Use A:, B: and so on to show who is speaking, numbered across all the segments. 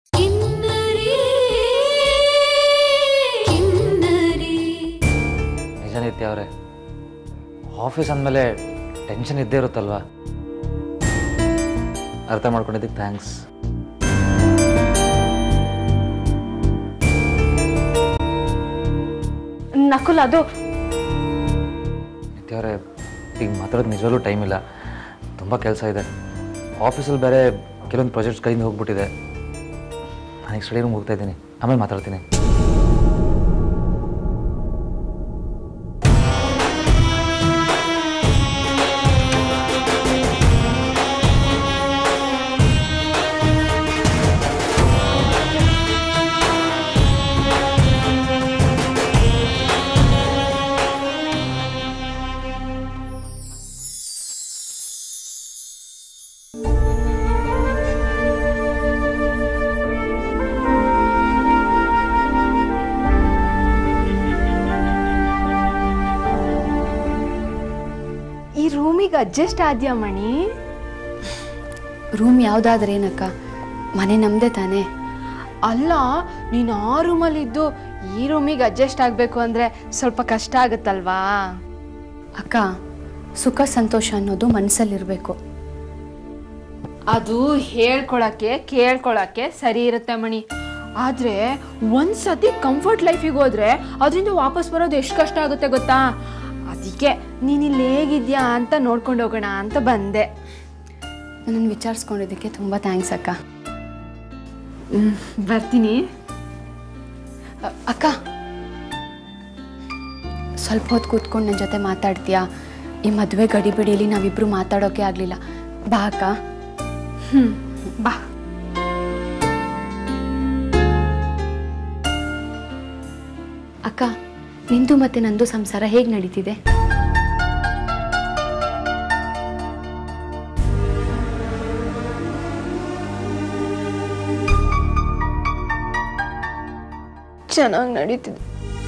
A: ಕಿನ್ನರಿ ಕಿನ್ನರಿ
B: ನಿಜ ನಿತ್ಯ ಅವರೇ ಆಫೀಸ್ ಅಂದಮೇಲೆ ಟೆನ್ಷನ್ ಇದ್ದೇ ಇರುತ್ತಲ್ವಾ ಅರ್ಥ ಮಾಡ್ಕೊಂಡಿದ್ದಕ್ಕೆ ಥ್ಯಾಂಕ್ಸ್
C: ನಕುಲ್ ಅದು
B: ನಿತ್ಯ ಅವರೇ ಈಗ ಮಾತಾಡೋದು ನಿಜವಾಗ್ಲೂ ಟೈಮ್ ಇಲ್ಲ ತುಂಬ ಕೆಲಸ ಇದೆ ಆಫೀಸಲ್ಲಿ ಬೇರೆ ಕೆಲವೊಂದು ಪ್ರಾಜೆಕ್ಟ್ಸ್ ಕೈಯಿಂದ ಹೋಗ್ಬಿಟ್ಟಿದೆ ನಾನು ಸ್ಟಡಿ ರೂಮ್ ಹೋಗ್ತಾ ಇದ್ದೀನಿ ಆಮೇಲೆ ಮಾತಾಡ್ತೀನಿ
C: ಈ ರೂಮಿಗೆ ಅಡ್ಜಸ್ಟ್ ಆದ್ಯಾ ಮಣಿ
D: ರೂಮ್ ಯಾವುದಾದ್ರೇನಕ್ಕ ಮನೆ ನಮ್ಮದೇ ತಾನೇ
C: ಅಲ್ಲ ನೀನು ಆ ರೂಮಲ್ಲಿದ್ದು ಈ ರೂಮಿಗೆ ಅಡ್ಜಸ್ಟ್ ಆಗಬೇಕು ಅಂದರೆ ಸ್ವಲ್ಪ ಕಷ್ಟ ಆಗುತ್ತಲ್ವಾ
D: ಅಕ್ಕ ಸುಖ ಸಂತೋಷ ಅನ್ನೋದು ಮನಸ್ಸಲ್ಲಿರಬೇಕು
C: ಅದು ಹೇಳ್ಕೊಳಕ್ಕೆ ಕೇಳ್ಕೊಳಕ್ಕೆ ಸರಿ ಇರುತ್ತೆ ಮಣಿ ಆದರೆ ಒಂದ್ಸತಿ ಕಂಫರ್ಟ್ ಲೈಫಿಗೆ ಹೋದ್ರೆ ಅದರಿಂದ ವಾಪಸ್ ಬರೋದು ಎಷ್ಟು ಕಷ್ಟ ಆಗುತ್ತೆ ಗೊತ್ತಾ ಅದಕ್ಕೆ ನೀನು ಇಲ್ಲಿ ಹೇಗಿದ್ಯಾ ಅಂತ ನೋಡ್ಕೊಂಡು ಹೋಗೋಣ ಅಂತ ಬಂದೆ
D: ನನ್ನನ್ನು ವಿಚಾರಿಸ್ಕೊಂಡಿದ್ದಕ್ಕೆ ತುಂಬ ಥ್ಯಾಂಕ್ಸ್ ಅಕ್ಕ
C: ಹ್ಮ್, ಬರ್ತೀನಿ
D: ಅ- ಅಕ್ಕ ಸ್ವಲ್ಪ ಹೊತ್ತು ಕೂತ್ಕೊಂಡು ನನ್ನ ಜೊತೆ ಮಾತಾಡ್ತೀಯಾ ಈ ಮದುವೆ ಗಡಿಬಿಡಿಲಿ ನಾವಿಬ್ರು ಮಾತಾಡೋಕೆ ಆಗಲಿಲ್ಲ ಬಾ ಅಕ್ಕ
C: ಹ್ಞೂ ಬಾ
D: ಅಕ್ಕ ನಿಂದು ಮತ್ತೆ ನಂದು ಸಂಸಾರ ಹೇಗೆ ನಡೀತಿದೆ
C: ಚೆನ್ನಾಗಿ ನಡೀತಿದೆ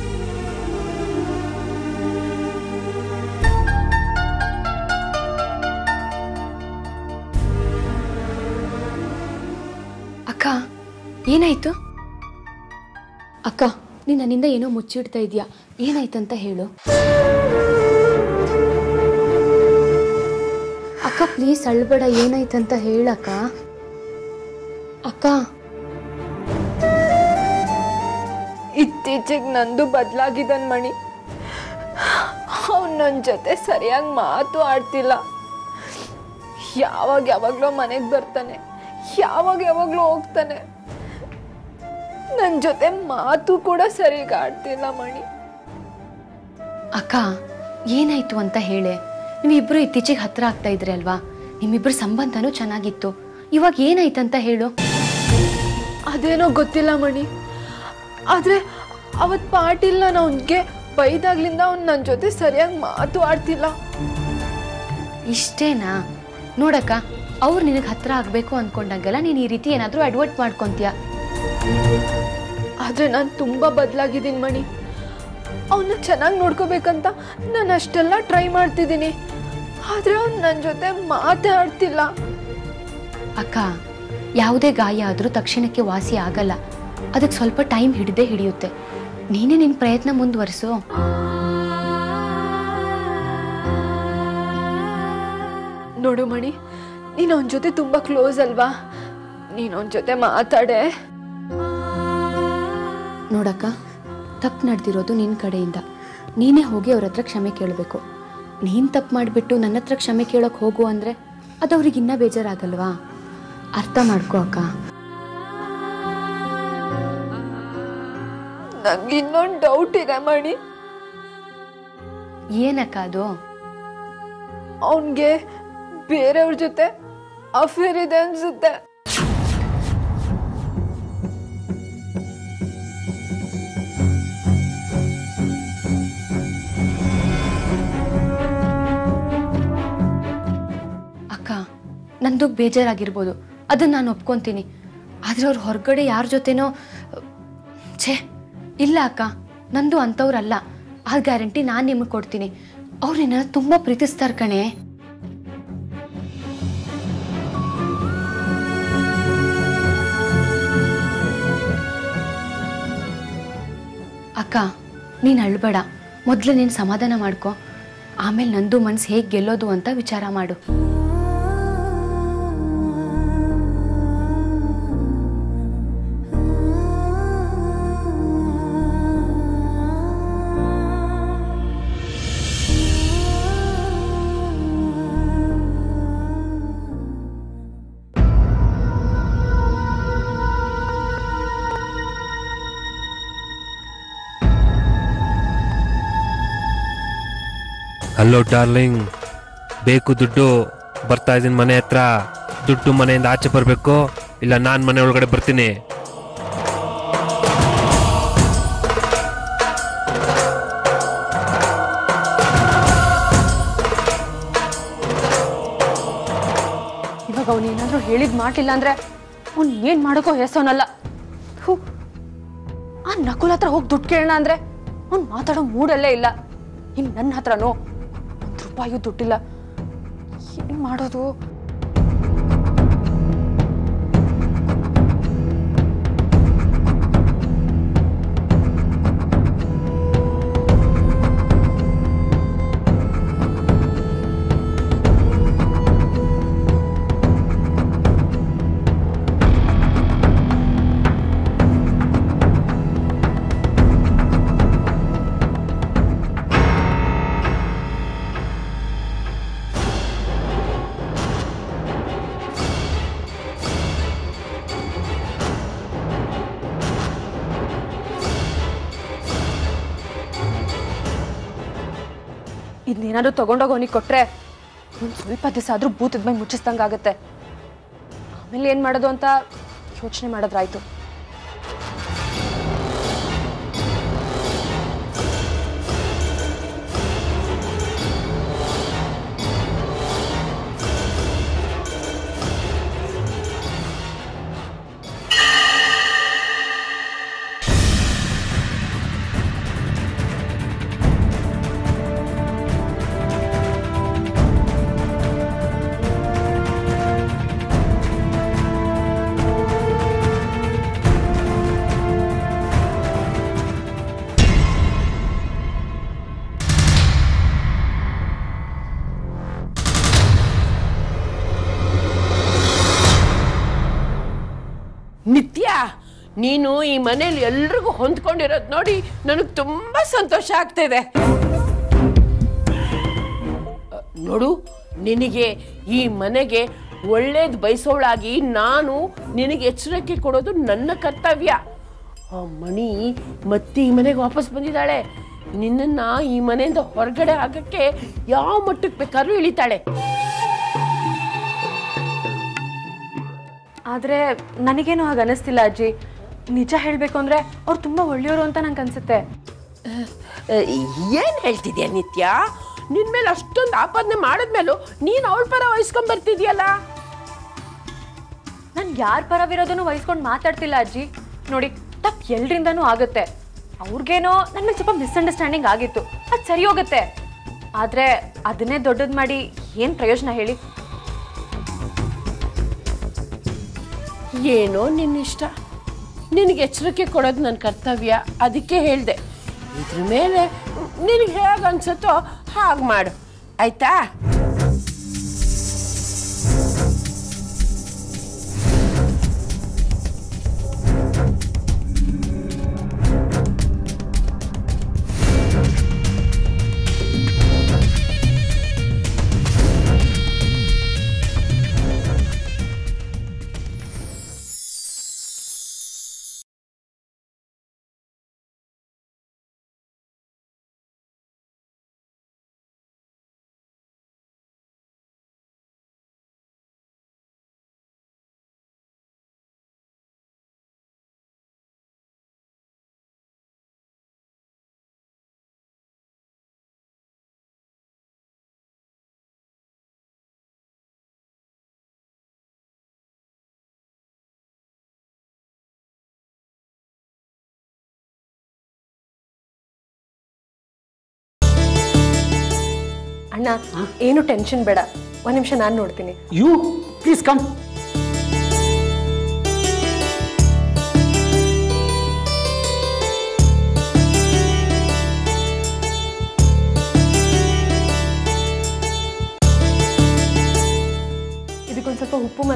D: ಅಕ್ಕ ಏನಾಯ್ತು ಅಕ್ಕ ನೀನು ನನ್ನಿಂದ ಏನೋ ಮುಚ್ಚಿಡ್ತಾ ಇದೀಯಾ ಏನಾಯ್ತಂತ ಹೇಳು ಅಕ್ಕ ಪ್ಲೀಸ್ ಅಳ್ಬೇಡ ಏನಾಯ್ತಂತ ಹೇಳಕ್ಕ ಅಕ್ಕ
C: ಇತ್ತೀಚೆಗೆ ನಂದು ಬದಲಾಗಿದ್ದಾನ ಮಣಿ ಅವನು ನನ್ನ ಜೊತೆ ಸರಿಯಾಗಿ ಮಾತು ಆಡ್ತಿಲ್ಲ ಯಾವಾಗ ಯಾವಾಗಲೂ ಮನೆಗೆ ಬರ್ತಾನೆ ಯಾವಾಗ ಯಾವಾಗಲೂ ಹೋಗ್ತಾನೆ ನನ್ನ ಜೊತೆ ಮಾತು ಕೂಡ ಸರಿಯಾಗಿ ಆಡ್ತಿಲ್ಲ ಮಣಿ
D: ಅಕ್ಕ ಏನಾಯ್ತು ಅಂತ ಹೇಳೆ ನೀವಿಬ್ರು ಇತ್ತೀಚೆಗೆ ಹತ್ರ ಆಗ್ತಾ ಇದ್ರಿ ಅಲ್ವಾ ನಿಮ್ಮಿಬ್ರ ಸಂಬಂಧನೂ ಚೆನ್ನಾಗಿತ್ತು ಇವಾಗ ಏನಾಯ್ತಂತ ಹೇಳು
C: ಅದೇನೋ ಗೊತ್ತಿಲ್ಲ ಮಣಿ ಆದರೆ ಅವತ್ತು ಪಾಟಿಲ್ ನಾನು ಅವನಿಗೆ ಬೈದಾಗ್ಲಿಂದ ಅವ್ನು ನನ್ನ ಜೊತೆ ಸರಿಯಾಗಿ ಮಾತು ಆಡ್ತಿಲ್ಲ
D: ಇಷ್ಟೇನಾ ನೋಡಕ್ಕ ಅವ್ರು ನಿನಗೆ ಹತ್ರ ಆಗಬೇಕು ಅಂದ್ಕೊಂಡಾಗೆಲ್ಲ ನೀನು ಈ ರೀತಿ ಏನಾದರೂ ಅಡ್ವರ್ಟ್ ಮಾಡ್ಕೊತೀಯ
C: ಆದರೆ ನಾನು ತುಂಬ ಬದಲಾಗಿದ್ದೀನಿ ಮಣಿ ಅವನ್ನ ಚೆನ್ನಾಗಿ ನೋಡ್ಕೋಬೇಕಂತ ನಾನು ಅಷ್ಟೆಲ್ಲ ಟ್ರೈ ಮಾಡ್ತಿದ್ದೀನಿ ಆದರೆ ಅವ್ನು ನನ್ನ ಜೊತೆ ಮಾತಾಡ್ತಿಲ್ಲ
D: ಅಕ್ಕ ಯಾವುದೇ ಗಾಯ ಆದರೂ ತಕ್ಷಣಕ್ಕೆ ವಾಸಿ ಆಗಲ್ಲ ಅದಕ್ಕೆ ಸ್ವಲ್ಪ ಟೈಮ್ ಹಿಡಿದೇ ಹಿಡಿಯುತ್ತೆ ನೀನೇ ನಿನ್ನ ಪ್ರಯತ್ನ ಮುಂದುವರಿಸು
C: ನೋಡು ಮಣಿ ನೀನು ಅವನ ಜೊತೆ ತುಂಬ ಕ್ಲೋಸ್ ಅಲ್ವಾ ನೀನು ಅವನ ಜೊತೆ ಮಾತಾಡೆ
D: ನೋಡಕ್ಕ ತಪ್ಪು ನಡೆದಿರೋದು ನಿನ್ನ ಕಡೆಯಿಂದ ನೀನೇ ಹೋಗಿ ಅವ್ರ ಹತ್ರ ಕ್ಷಮೆ ಕೇಳಬೇಕು ನೀನು ತಪ್ಪು ಮಾಡಿಬಿಟ್ಟು ನನ್ನ ಹತ್ರ ಕ್ಷಮೆ ಕೇಳೋಕೆ ಹೋಗು ಅಂದರೆ ಅದು ಅವ್ರಿಗೆ ಇನ್ನೂ ಬೇಜಾರಾಗಲ್ವಾ ಅರ್ಥ ಮಾಡ್ಕೋ ಅಕ್ಕ
C: ನಂಗೆ ಇನ್ನೊಂದು ಡೌಟ್ ಇದೆ ಮಣಿ
D: ಏನಕ್ಕ ಅದು
C: ಅವನಿಗೆ ಬೇರೆಯವ್ರ ಜೊತೆ ಅಫೇರ್ ಇದೆ ಅನ್ಸುತ್ತೆ
D: ಅಕ್ಕ ನಂದು ಬೇಜಾರಾಗಿರ್ಬೋದು ಅದನ್ನ ನಾನು ಒಪ್ಕೊತೀನಿ ಆದರೆ ಅವ್ರು ಹೊರಗಡೆ ಯಾರ ಜೊತೆನೋ ಛೇ ಇಲ್ಲ ಅಕ್ಕ ನಂದು ಅಂಥವ್ರಲ್ಲ ಆ ಗ್ಯಾರಂಟಿ ನಾನು ನಿಮಗೆ ಕೊಡ್ತೀನಿ ಅವ್ರು ನಿನ್ನ ತುಂಬ ಪ್ರೀತಿಸ್ತಾರೆ ಕಣೆ ಅಕ್ಕ ನೀನು ಅಳ್ಬೇಡ ಮೊದಲು ನೀನು ಸಮಾಧಾನ ಮಾಡ್ಕೊ ಆಮೇಲೆ ನಂದು ಮನ್ಸು ಹೇಗೆ ಗೆಲ್ಲೋದು ಅಂತ ವಿಚಾರ ಮಾಡು
A: ಹಲೋ ಡಾರ್ಲಿಂಗ್ ಬೇಕು ದುಡ್ಡು ಬರ್ತಾ ಇದೀನಿ ಮನೆ ಹತ್ರ ದುಡ್ಡು ಮನೆಯಿಂದ ಆಚೆ ಬರಬೇಕು ಇಲ್ಲ ನಾನು ಮನೆ ಒಳಗಡೆ ಬರ್ತೀನಿ
D: ಇವಾಗ ಅವನು ಏನಾದರೂ ಹೇಳಿದ್ ಮಾಡ್ಲಿಲ್ಲ ಅಂದ್ರೆ ಅವ್ನು ಏನು ಮಾಡೋಕೋ ಹೆಸವನಲ್ಲ ಹೂ ಆ ನಕುಲ್ ಹತ್ರ ಹೋಗಿ ದುಡ್ಡು ಕೇಳೋಣ ಅಂದ್ರೆ ಅವ್ನು ಮಾತಾಡೋ ಮೂಡಲ್ಲೇ ಇಲ್ಲ ಇನ್ನು ನನ್ನ ಹತ್ರನೋ ಒಂದು ರೂಪಾಯೂ ದುಡ್ಡಿಲ್ಲ ಏನು ಮಾಡೋದು ಇದನ್ನೇನಾದ್ರೂ ತಗೊಂಡೋಗಿ ಅವನಿಗೆ ಕೊಟ್ರೆ ಒಂದು ಸ್ವಲ್ಪ ದಿವಸ ಆದ್ರೂ ಭೂತದ ಮೈ ಮುಚ್ಚಿಸ್ದಂಗೆ ಆಗುತ್ತೆ ಆಮೇಲೆ ಏನು ಮಾಡೋದು ಅಂತ ಯೋಚನೆ ಮಾಡಿದ್ರಾಯ್ತು
E: ನಿತ್ಯ ನೀನು ಈ ಮನೇಲಿ ಎಲ್ರಿಗೂ ಹೊಂದ್ಕೊಂಡಿರೋದು ನೋಡಿ ನನಗೆ ತುಂಬಾ ಸಂತೋಷ ಆಗ್ತಿದೆ ಅ, ನೋಡು ನಿನಗೆ ಈ ಮನೆಗೆ ಒಳ್ಳೇದು ಬಯಸೋಳಾಗಿ ನಾನು ನಿನಗೆ ಎಚ್ಚರಿಕೆ ಕೊಡೋದು ನನ್ನ ಕರ್ತವ್ಯ ಆ ಮಣಿ ಮತ್ತೆ ಈ ಮನೆಗೆ ವಾಪಸ್ ಬಂದಿದ್ದಾಳೆ ನಿನ್ನನ್ನ ಈ ಮನೆಯಿಂದ ಹೊರಗಡೆ ಹಾಕಕ್ಕೆ ಯಾವ ಮಟ್ಟಕ್ಕೆ ಬೇಕಾದ್ರೂ ಇಳಿತಾಳೆ
D: ಆದರೆ ನನಗೇನು ಹಾಗೆ ಅನಿಸ್ತಿಲ್ಲ ಅಜ್ಜಿ ನಿಜ ಹೇಳಬೇಕು ಅಂದರೆ ಅವ್ರು ತುಂಬ ಒಳ್ಳೆಯವರು ಅಂತ ನಂಗೆ ಅನ್ಸುತ್ತೆ
E: ಏನು ಹೇಳ್ತಿದ್ಯಾ ನಿತ್ಯ ನಿನ್ ಮೇಲೆ ಅಷ್ಟೊಂದು ಆಪಾದನೆ ಮಾಡಿದ್ಮೇಲೂ ನೀನು ಅವಳ ಪರ ವಹಿಸ್ಕೊಂಡ್ ಬರ್ತಿದ್ಯಲ್ಲ
D: ನಾನು ಯಾರ ಪರವಿರೋದನ್ನು ವಹಿಸ್ಕೊಂಡು ಮಾತಾಡ್ತಿಲ್ಲ ಅಜ್ಜಿ ನೋಡಿ ತಪ್ಪು ಎಲ್ರಿಂದನೂ ಆಗುತ್ತೆ ಅವ್ರಿಗೇನೋ ನನ್ನ ಮೇಲೆ ಸ್ವಲ್ಪ ಮಿಸ್ಅಂಡರ್ಸ್ಟ್ಯಾಂಡಿಂಗ್ ಆಗಿತ್ತು ಅದು ಸರಿ ಹೋಗುತ್ತೆ ಆದರೆ ಅದನ್ನೇ ದೊಡ್ಡದು ಮಾಡಿ ಏನು ಪ್ರಯೋಜನ ಹೇಳಿ
E: ಏನೋ ನಿನ್ನ ಇಷ್ಟ ನಿನಗೆ ಎಚ್ಚರಿಕೆ ಕೊಡೋದು ನನ್ನ ಕರ್ತವ್ಯ ಅದಕ್ಕೆ ಹೇಳಿದೆ ಇದ್ರ ಮೇಲೆ ನಿನಗೆ ಹೇಗೆ ಅನ್ಸುತ್ತೋ ಹಾಗೆ ಮಾಡು ಆಯ್ತಾ
D: ಅಣ್ಣ ಏನು ಟೆನ್ಷನ್ ಬೇಡ ಒಂದು ನಿಮಿಷ ನಾನು ನೋಡ್ತೀನಿ
F: ಯು ಪ್ಲೀಸ್ ಕಮ್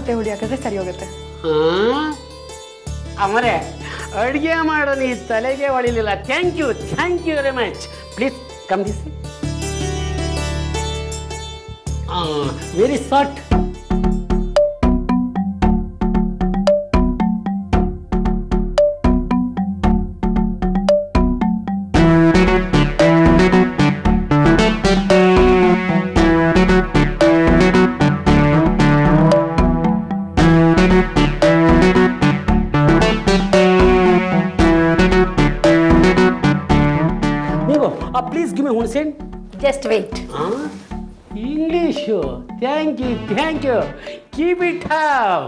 F: ಮತ್ತೆ ಹುಡಿ ಹಾಕಿದ್ರೆ ಸರಿ ಹೋಗುತ್ತೆ
G: ಅಮರೆ ಅಡುಗೆ ಮಾಡೋ ನೀ ತಲೆಗೆ ಹೊಳಿಲಿಲ್ಲ thank you thank you very much please come this very short ನೀವು ಪ್ಲೀಸ್ ಗಿವ್ ಮಿ ಹುಣಸೆನ್
F: just wait
G: English thank you thank you keep it have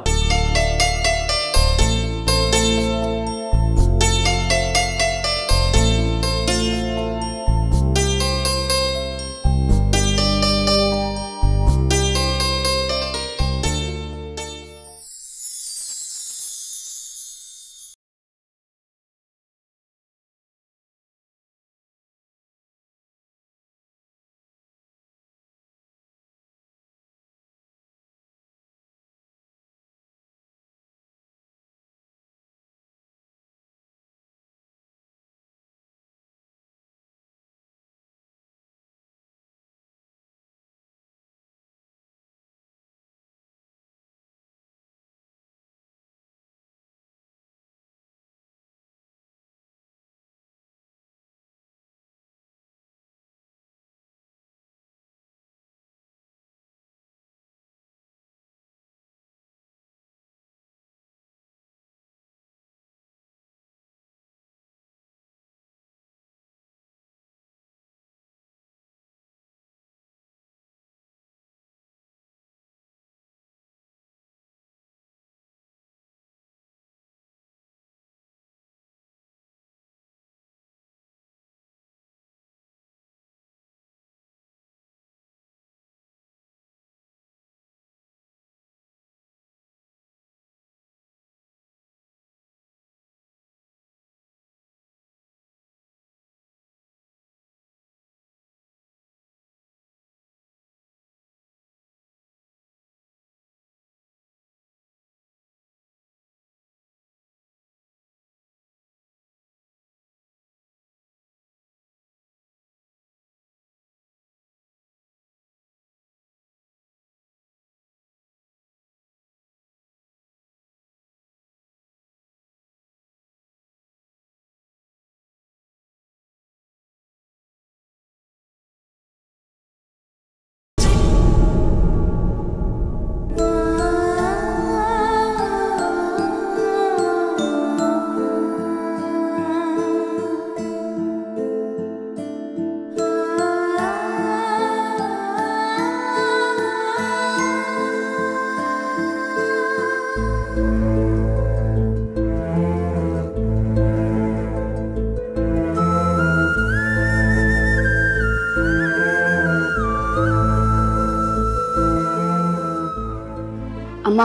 D: ಅಮ್ಮ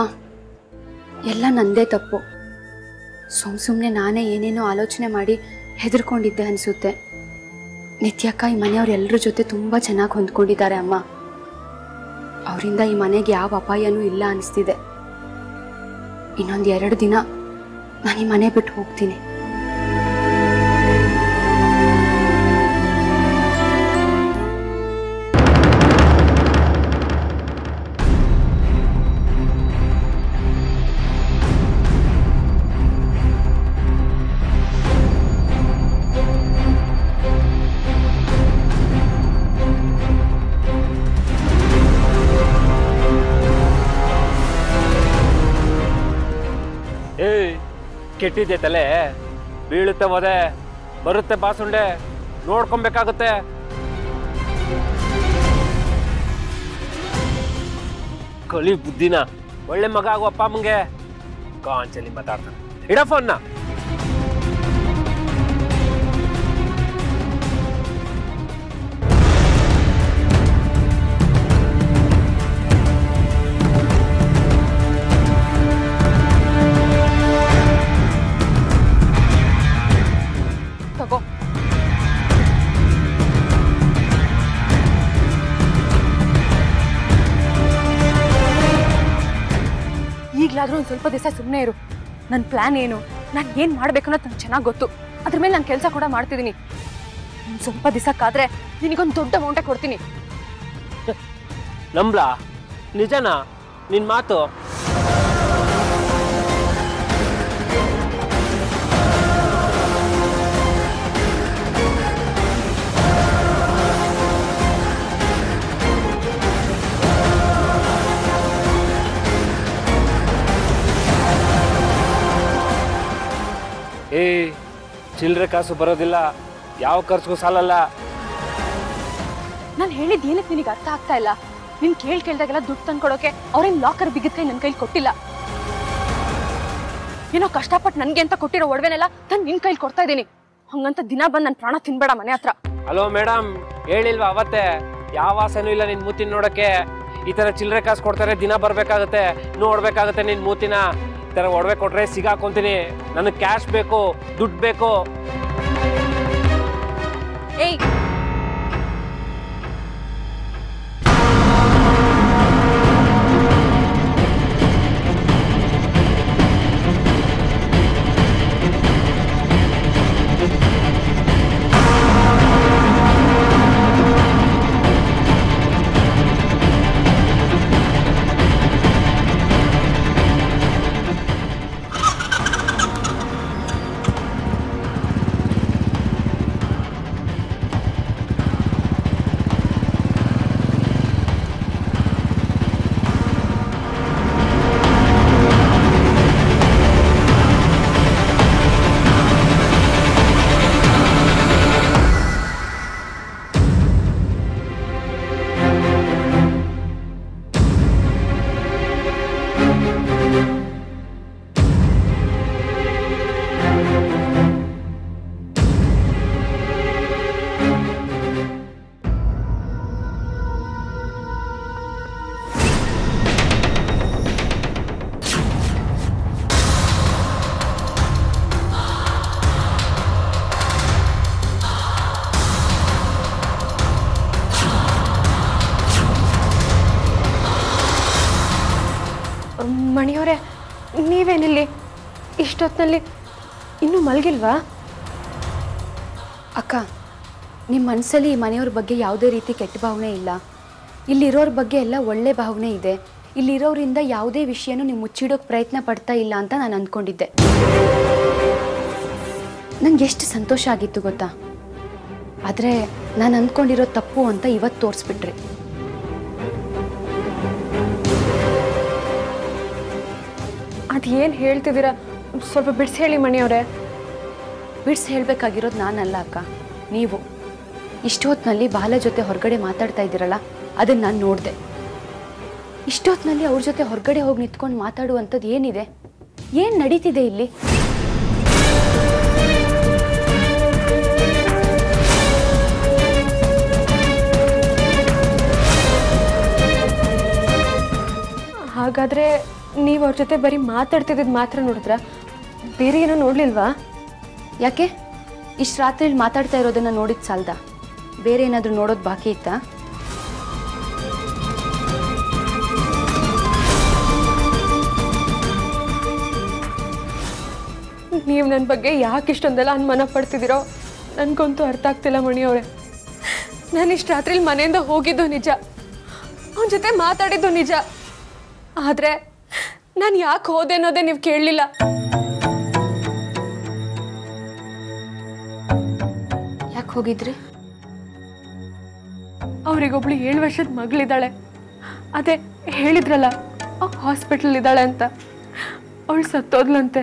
D: ಎಲ್ಲ ನಂದೇ ತಪ್ಪು ಸುಮ್ ಸುಮ್ಮನೆ ನಾನೇ ಏನೇನೋ ಆಲೋಚನೆ ಮಾಡಿ ಹೆದರ್ಕೊಂಡಿದ್ದೆ ಅನಿಸುತ್ತೆ ನಿತ್ಯಕ್ಕ ಈ ಮನೆಯವ್ರ ಎಲ್ಲರ ಜೊತೆ ತುಂಬ ಚೆನ್ನಾಗಿ ಹೊಂದ್ಕೊಂಡಿದ್ದಾರೆ ಅಮ್ಮ ಅವರಿಂದ ಈ ಮನೆಗೆ ಯಾವ ಅಪಾಯನೂ ಇಲ್ಲ ಅನಿಸ್ತಿದೆ ಇನ್ನೊಂದು ಎರಡು ದಿನ ನಾನು ಈ ಮನೆ ಬಿಟ್ಟು ಹೋಗ್ತೀನಿ
A: ಏಯ್ ಕೆಟ್ಟಿದ್ದೆ ತಲೆ ಬೀಳುತ್ತೆ ಒದೆ ಬರುತ್ತೆ ಬಾಸುಂಡೆ ನೋಡ್ಕೊಬೇಕಾಗುತ್ತೆ ಕಲಿ ಬುದ್ಧಿನ ಒಳ್ಳೆ ಮಗ ಆಗು ಅಪ್ಪ ಅಮ್ಮಂಗೆ ಕಾಂಚಲಿ ಮಾತಾಡ್ತಾನೆ ಇಡ ಫೋನ್ನ
C: ತಗೋ
F: ಈಗಲಾದರೂ ಒಂದು ಸ್ವಲ್ಪ ದಿವಸ ಸುಮ್ಮನೆ ಇರು ನನ್ನ ಪ್ಲ್ಯಾನ್ ಏನು ನಾನು ಏನು ಮಾಡಬೇಕು ಅನ್ನೋದು ನಂಗೆ ಚೆನ್ನಾಗಿ ಗೊತ್ತು ಅದ್ರ ಮೇಲೆ ನಾನು ಕೆಲಸ ಕೂಡ ಮಾಡ್ತಿದ್ದೀನಿ ಒಂದು ಸ್ವಲ್ಪ ದಿವಸಕ್ಕಾದ್ರೆ ನಿನಗೊಂದು ದೊಡ್ಡ ಅಮೌಂಟೇ ಕೊಡ್ತೀನಿ
G: ನಂಬ್ಲಾ ನಿಜನಾ ನಿನ್ ಮಾತು ಏ ಚಿಲ್ಲರೆ ಕಾಸು ಬರೋದಿಲ್ಲ ಯಾವ ಖರ್ಚಿಗೂ ಸಾಲಲ್ಲ
F: ನಾನು ಹೇಳಿದ್ದು ಏನಕ್ಕೆ ನಿನಗೆ ಅರ್ಥ ಆಗ್ತಾ ಇಲ್ಲ ನೀನು ಕೇಳಿ ಕೇಳ್ದಾಗೆಲ್ಲ ದುಡ್ಡು ತಂದ್ಕೊಡೋಕೆ ಅವ್ರೇನು ಲಾಕರ್ ಬಿಗಿದ ಕೈ ನನ್ನ ಕೈಲಿ ಕೊಟ್ಟಿಲ್ಲ ಏನೋ ಕಷ್ಟಪಟ್ಟು ನನಗೆ ಅಂತ ಕೊಟ್ಟಿರೋ ಒಡವೆನೆಲ್ಲ ತಂದು ನಿನ್ನ ಕೈಲಿ ಕೊಡ್ತಾ ಇದ್ದೀನಿ ಹಂಗಂತ ದಿನ ಬಂದು ನನ್ನ ಪ್ರಾಣ ತಿನ್ಬೇಡ ಮನೆ ಹತ್ರ
G: ಹಲೋ ಮೇಡಮ್ ಹೇಳಿಲ್ವಾ ಅವತ್ತೇ ಯಾವ ಆಸೆನೂ ಇಲ್ಲ ನಿನ್ ಮೂತಿನ ನೋಡಕ್ಕೆ ಈ ತರ ಚಿಲ್ಲರೆ ಕಾಸು ಕೊಡ್ತಾರೆ ದಿನ ಬರ್ಬೇಕಾಗತ್ತೆ ನೋಡ್ಬೇಕಾಗತ್ತೆ ನಿನ್ ಮೂತಿನ ಈ ತರ ಒಡವೆ ಕೊಟ್ರೆ ಸಿಗಾಕೊಂತೀನಿ ನನಗೆ ಕ್ಯಾಶ್ ಬೇಕು ದುಡ್ಡು ಬೇಕು
F: ಏಯ್ ಮಣಿಯವರೇ ನೀವೇನಿಲ್ಲಿ ಇಷ್ಟೊತ್ತಿನಲ್ಲಿ ಇನ್ನೂ ಮಲಗಿಲ್ವಾ
D: ಅಕ್ಕ ನಿಮ್ಮ ಮನಸ್ಸಲ್ಲಿ ಈ ಮನೆಯವ್ರ ಬಗ್ಗೆ ಯಾವುದೇ ರೀತಿ ಕೆಟ್ಟ ಭಾವನೆ ಇಲ್ಲ ಇಲ್ಲಿರೋರ ಬಗ್ಗೆ ಎಲ್ಲ ಒಳ್ಳೆ ಭಾವನೆ ಇದೆ ಇಲ್ಲಿರೋರಿಂದ ಯಾವುದೇ ವಿಷಯನೂ ನೀವು ಮುಚ್ಚಿಡೋಕೆ ಪ್ರಯತ್ನ ಪಡ್ತಾ ಇಲ್ಲ ಅಂತ ನಾನು ಅಂದ್ಕೊಂಡಿದ್ದೆ ನಂಗೆ ಎಷ್ಟು ಸಂತೋಷ ಆಗಿತ್ತು ಗೊತ್ತಾ ಆದರೆ ನಾನು ಅಂದ್ಕೊಂಡಿರೋ ತಪ್ಪು ಅಂತ ಇವತ್ತು ತೋರಿಸ್ಬಿಟ್ರಿ
F: ಅದು ಏನು ಹೇಳ್ತಿದ್ದೀರಾ ಸ್ವಲ್ಪ ಬಿಡಿಸಿ ಹೇಳಿ ಮಣಿಯವರೇ
D: ಬಿಡ್ಸ್ ಹೇಳಬೇಕಾಗಿರೋದು ನಾನಲ್ಲ ಅಕ್ಕ ನೀವು ಇಷ್ಟೊತ್ತಿನಲ್ಲಿ ಬಾಲ ಜೊತೆ ಹೊರಗಡೆ ಮಾತಾಡ್ತಾ ಇದ್ದೀರಲ್ಲ ಅದನ್ನು ನಾನು ನೋಡಿದೆ ಇಷ್ಟೊತ್ತಿನಲ್ಲಿ ಅವ್ರ ಜೊತೆ ಹೊರಗಡೆ ಹೋಗಿ ನಿಂತ್ಕೊಂಡು ಮಾತಾಡುವಂಥದ್ದು ಏನಿದೆ ಏನು ನಡೀತಿದೆ ಇಲ್ಲಿ
F: ಹಾಗಾದರೆ ನೀವು ಅವ್ರ ಜೊತೆ ಬರೀ ಮಾತಾಡ್ತಿದ್ದು ಮಾತ್ರ ನೋಡಿದ್ರ ಬೇರೆ ಏನೋ ನೋಡ್ಲಿಲ್ವಾ
D: ಯಾಕೆ ಇಷ್ಟು ರಾತ್ರಿಲಿ ಮಾತಾಡ್ತಾ ಇರೋದನ್ನ ನೋಡಿದ ಸಾಲ್ದ ಬೇರೆ ಏನಾದರೂ ನೋಡೋದು ಬಾಕಿ ಇತ್ತಾ
F: ನೀವು ನನ್ನ ಬಗ್ಗೆ ಯಾಕೆ ಇಷ್ಟೊಂದೆಲ್ಲ ಅನುಮಾನ ಪಡ್ತಿದ್ದೀರೋ ನನಗಂತೂ ಅರ್ಥ ಆಗ್ತಿಲ್ಲ ಮಣಿಯವರೇ ನಾನು ಇಷ್ಟು ರಾತ್ರಿಲಿ ಮನೆಯಿಂದ ಹೋಗಿದ್ದು ನಿಜ ಅವನ ಜೊತೆ ಮಾತಾಡಿದ್ದು ನಿಜ ಆದರೆ ನಾನು ಯಾಕೆ ಹೋದೆ ಅನ್ನೋದೇ ನೀವು ಕೇಳಲಿಲ್ಲ
D: ಯಾಕೆ ಹೋಗಿದ್ರಿ
F: ಅವರಿಗೊಬ್ಳು ಏಳು ವರ್ಷದ ಮಗಳಿದ್ದಾಳೆ ಅದೇ ಹೇಳಿದ್ರಲ್ಲ ಹಾಸ್ಪಿಟಲ್ ಇದ್ದಾಳೆ ಅಂತ ಅವಳು ಸತ್ತೋದ್ಲಂತೆ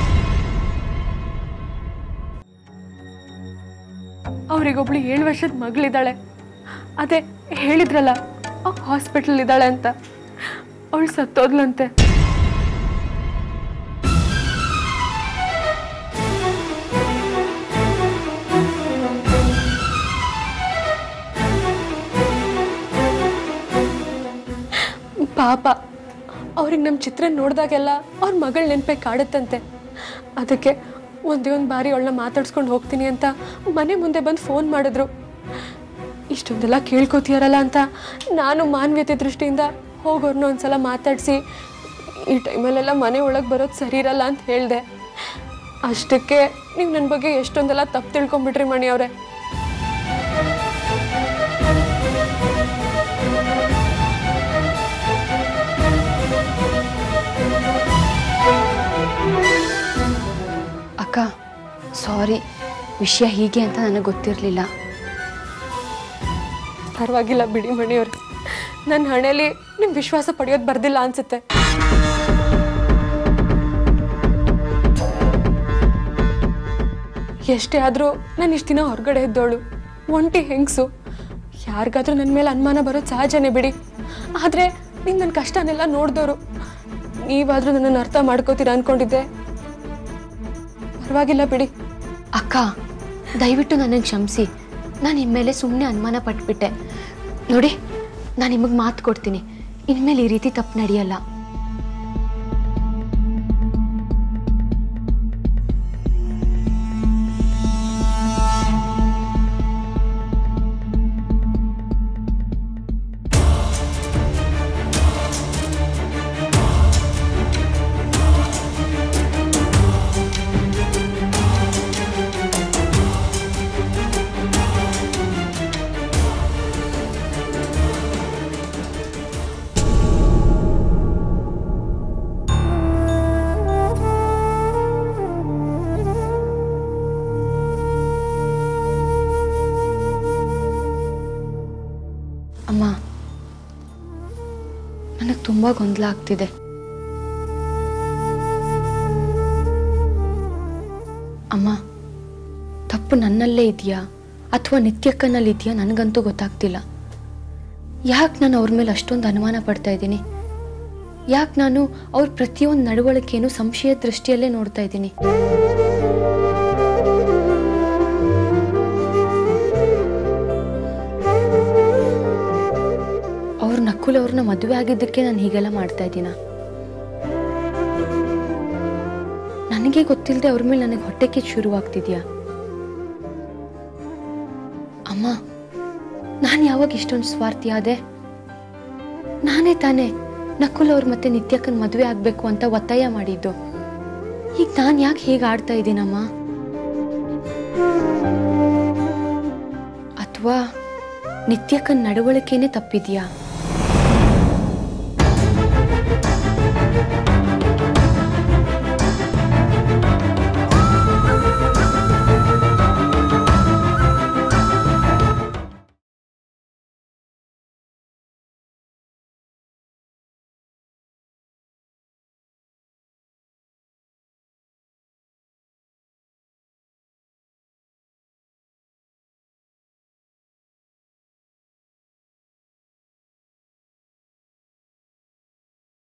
F: ಅವರಿಗೊಬ್ಳು ಏಳು ವರ್ಷದ ಮಗಳಿದ್ದಾಳೆ ಅದೇ ಹೇಳಿದ್ರಲ್ಲ ಹಾಸ್ಪಿಟಲ್ ಇದ್ದಾಳೆ ಅಂತ ಅವಳು ಸತ್ತೋದ್ಲಂತೆ ಪಾಪ ಅವ್ರಿಗೆ ನಮ್ಮ ಚಿತ್ರ ನೋಡಿದಾಗೆಲ್ಲ ಅವ್ರ ಮಗಳ ನೆನಪೆ ಕಾಡುತ್ತಂತೆ ಅದಕ್ಕೆ ಒಂದೇ ಒಂದು ಬಾರಿ ಅವಳನ್ನ ಮಾತಾಡ್ಸ್ಕೊಂಡು ಹೋಗ್ತೀನಿ ಅಂತ ಮನೆ ಮುಂದೆ ಬಂದು ಫೋನ್ ಮಾಡಿದ್ರು ಇಷ್ಟೊಂದೆಲ್ಲ ಕೇಳ್ಕೊತೀಯಾರಲ್ಲ ಅಂತ ನಾನು ಮಾನವೀಯತೆ ದೃಷ್ಟಿಯಿಂದ ಹೋಗೋರ್ನ ಒಂದ್ಸಲ ಮಾತಾಡಿಸಿ ಈ ಟೈಮಲ್ಲೆಲ್ಲ ಮನೆ ಒಳಗೆ ಬರೋದು ಸರಿ ಇರಲ್ಲ ಅಂತ ಹೇಳಿದೆ ಅಷ್ಟಕ್ಕೆ ನೀವು ನನ್ನ ಬಗ್ಗೆ ಎಷ್ಟೊಂದೆಲ್ಲ ತಪ್ಪು ತಿಳ್ಕೊಂಬಿಟ್ರಿ ಮಣಿ ಅವರೇ
D: ಅಕ್ಕ ಸಾರಿ ವಿಷಯ ಹೀಗೆ ಅಂತ ನನಗೆ ಗೊತ್ತಿರಲಿಲ್ಲ
F: ಪರವಾಗಿಲ್ಲ ಬಿಡಿ ಮಣಿಯವ್ರೆ ನನ್ನ ಹಣೆಯಲ್ಲಿ ನಿಮ್ಮ ವಿಶ್ವಾಸ ಪಡೆಯೋದು ಬರ್ದಿಲ್ಲ ಅನ್ಸುತ್ತೆ ಎಷ್ಟೇ ಆದರೂ ನಾನು ಇಷ್ಟು ದಿನ ಹೊರಗಡೆ ಇದ್ದೋಳು ಒಂಟಿ ಹೆಂಗಸು ಯಾರಿಗಾದ್ರೂ ನನ್ನ ಮೇಲೆ ಅನುಮಾನ ಬರೋದು ಸಹಜನೇ ಬಿಡಿ ಆದರೆ ನೀವು ನನ್ನ ಕಷ್ಟನೆಲ್ಲ ನೋಡಿದವರು ನೀವಾದರೂ ನನ್ನನ್ನು ಅರ್ಥ ಮಾಡ್ಕೋತೀರ ಅಂದ್ಕೊಂಡಿದ್ದೆ ಪರವಾಗಿಲ್ಲ ಬಿಡಿ
D: ಅಕ್ಕ ದಯವಿಟ್ಟು ನನಗೆ ಕ್ಷಮಿಸಿ ನಾನು ನಿಮ್ಮ ಮೇಲೆ ಸುಮ್ಮನೆ ಅನುಮಾನ ಪಟ್ಬಿಟ್ಟೆ ನೋಡಿ ನಾನು ನಿಮಗೆ ಮಾತು ಕೊಡ್ತೀನಿ ಇನ್ಮೇಲೆ ಈ ರೀತಿ ತಪ್ಪು ನಡೆಯಲ್ಲ ಅಮ್ಮ ನನಗೆ ತುಂಬ ಗೊಂದಲ ಆಗ್ತಿದೆ ಅಮ್ಮ ತಪ್ಪು ನನ್ನಲ್ಲೇ ಇದೆಯಾ ಅಥವಾ ನಿತ್ಯಕ್ಕನಲ್ಲಿ ಇದೆಯಾ ನನಗಂತೂ ಗೊತ್ತಾಗ್ತಿಲ್ಲ ಯಾಕೆ ನಾನು ಅವ್ರ ಮೇಲೆ ಅಷ್ಟೊಂದು ಅನುಮಾನ ಪಡ್ತಾ ಇದ್ದೀನಿ ಯಾಕೆ ನಾನು ಅವ್ರ ಪ್ರತಿಯೊಂದು ನಡವಳಿಕೆಯನ್ನು ಸಂಶಯ ದೃಷ್ಟಿಯಲ್ಲೇ ನೋಡ್ತಾ ಇದ್ದೀನಿ ಅವ್ರ ನಕುಲ್ ಅವ್ರನ್ನ ಮದುವೆ ಆಗಿದ್ದಕ್ಕೆ ನಾನು ಹೀಗೆಲ್ಲ ಮಾಡ್ತಾ ಇದ್ದೀನ ನನಗೆ ಗೊತ್ತಿಲ್ಲದೆ ಅವ್ರ ಮೇಲೆ ನನಗೆ ಹೊಟ್ಟೆಗೆ ಶುರುವಾಗ್ತಿದ್ಯಾ ಅಮ್ಮ ನಾನು ಯಾವಾಗ ಇಷ್ಟೊಂದು ಸ್ವಾರ್ಥಿ ಆದೆ ನಾನೇ ತಾನೇ ನಕುಲ್ ಅವ್ರ ಮತ್ತೆ ನಿತ್ಯಕ್ಕನ್ ಮದುವೆ ಆಗಬೇಕು ಅಂತ ಒತ್ತಾಯ ಮಾಡಿದ್ದು ಈಗ ನಾನು ಯಾಕೆ ಹೀಗೆ ಆಡ್ತಾ ಇದ್ದೀನಮ್ಮ ಅಥವಾ ನಿತ್ಯಕ್ಕನ್ ನಡವಳಿಕೆನೇ ತಪ್ಪಿದ್ಯಾ